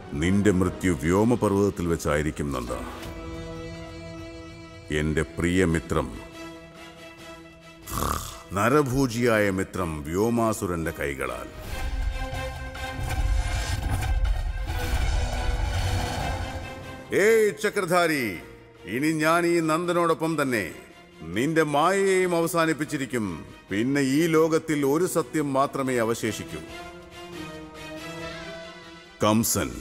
നിന്റെ മൃത്യു വ്യോമപർവ്വതത്തിൽ വെച്ചായിരിക്കും നന്ദ എന്റെ പ്രിയ മിത്രം നരഭൂജിയായ മിത്രം വ്യോമാസുരന്റെ കൈകളാൽ ഏയ് ചക്രധാരി ഇനി ഞാൻ ഈ നന്ദനോടൊപ്പം തന്നെ നിന്റെ മായയെയും അവസാനിപ്പിച്ചിരിക്കും പിന്നെ ഈ ലോകത്തിൽ ഒരു സത്യം മാത്രമേ അവശേഷിക്കൂ കംസൻ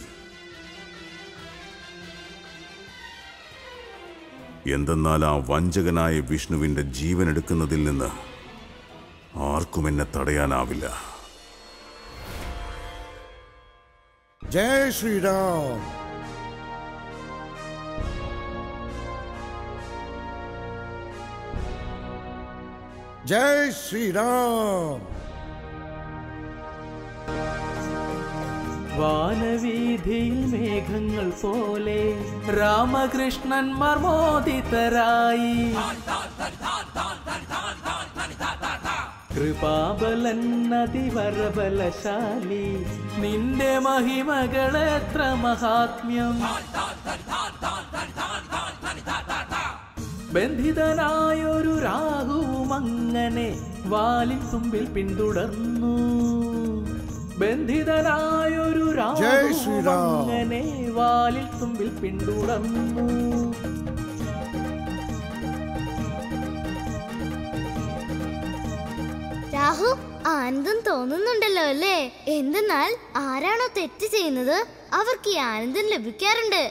എന്തെന്നാൽ ആ വഞ്ചകനായ വിഷ്ണുവിന്റെ ജീവൻ എടുക്കുന്നതിൽ നിന്ന് ആർക്കും എന്നെ തടയാനാവില്ല ജയ് ശ്രീരാം ജയ് ശ്രീരാം വാനവീതിയിൽ മേഘങ്ങൾ പോലെ രാമകൃഷ്ണന്മാർ മോദിതരായി കൃപാബലൻ അതിവരബലശാലി നിന്റെ മഹിമകളെത്ര മഹാത്മ്യം ബന്ധിതനായൊരു രാഹുവും അങ്ങനെ വാലിൻ തുമ്പിൽ പിന്തുടർന്നു ബന്ധിതനായൊരു ജയ് രാഹുവും ശ്രീറാം. അങ്ങനെ വാലിൽ തുമ്പിൽ പിന്തുടർന്നു രാഹു ആനന്ദം തോന്നുന്നുണ്ടല്ലോ അല്ലേ എന്തെന്നാൽ ആരാണോ തെറ്റ് ചെയ്യുന്നത് അവർക്ക് ഈ ആനന്ദം ലഭിക്കാറുണ്ട്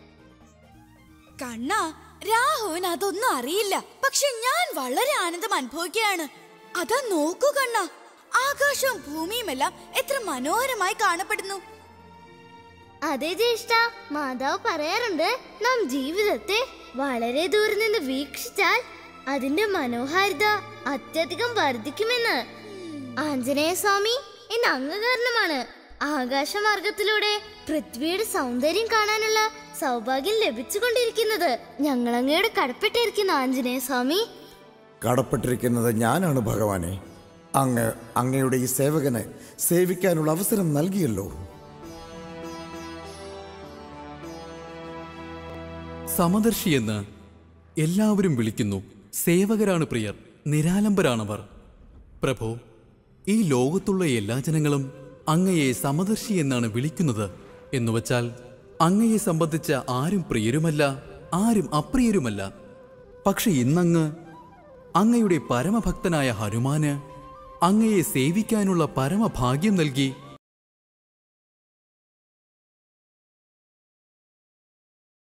കണ്ണ രാഹുവിന് അതൊന്നും അറിയില്ല പക്ഷെ ഞാൻ വളരെ ആനന്ദം അനുഭവിക്കുകയാണ് അതാ നോക്കൂ കണ്ണ ആകാശവും ഭൂമിയുമെല്ലാം എത്ര മനോഹരമായി കാണപ്പെടുന്നു അതെ ജ്യേഷ്ഠ മാതാവ് പറയാറുണ്ട് നാം ജീവിതത്തെ വളരെ ദൂരെ നിന്ന് വീക്ഷിച്ചാൽ അതിന്റെ മനോഹാരിത അത്യധികം വർദ്ധിക്കുമെന്ന് ആഞ്ജനേയ സ്വാമി ഇന്ന് അങ്ങ് കാരണമാണ് ആകാശമാർഗത്തിലൂടെ പൃഥ്വിയുടെ സൗന്ദര്യം കാണാനുള്ള സൗഭാഗ്യം ലഭിച്ചുകൊണ്ടിരിക്കുന്നത് ഞങ്ങൾ അങ്ങയോട് കടപ്പെട്ടിരിക്കുന്നു ആഞ്ജനേയ സ്വാമി കടപ്പെട്ടിരിക്കുന്നത് ഞാനാണ് ഭഗവാനെ അങ്ങ് അങ്ങയുടെ ഈ സേവകന് സേവിക്കാനുള്ള അവസരം നൽകിയല്ലോ സമദർശിയെന്ന് എല്ലാവരും വിളിക്കുന്നു സേവകരാണ് പ്രിയർ നിരാലംബരാണവർ പ്രഭു ഈ ലോകത്തുള്ള എല്ലാ ജനങ്ങളും അങ്ങയെ സമദർശി എന്നാണ് വിളിക്കുന്നത് എന്നുവച്ചാൽ അങ്ങയെ സംബന്ധിച്ച ആരും പ്രിയരുമല്ല ആരും അപ്രിയരുമല്ല പക്ഷെ ഇന്നങ്ങ് അങ്ങയുടെ പരമഭക്തനായ ഹനുമാന് അങ്ങയെ സേവിക്കാനുള്ള പരമഭാഗ്യം നൽകി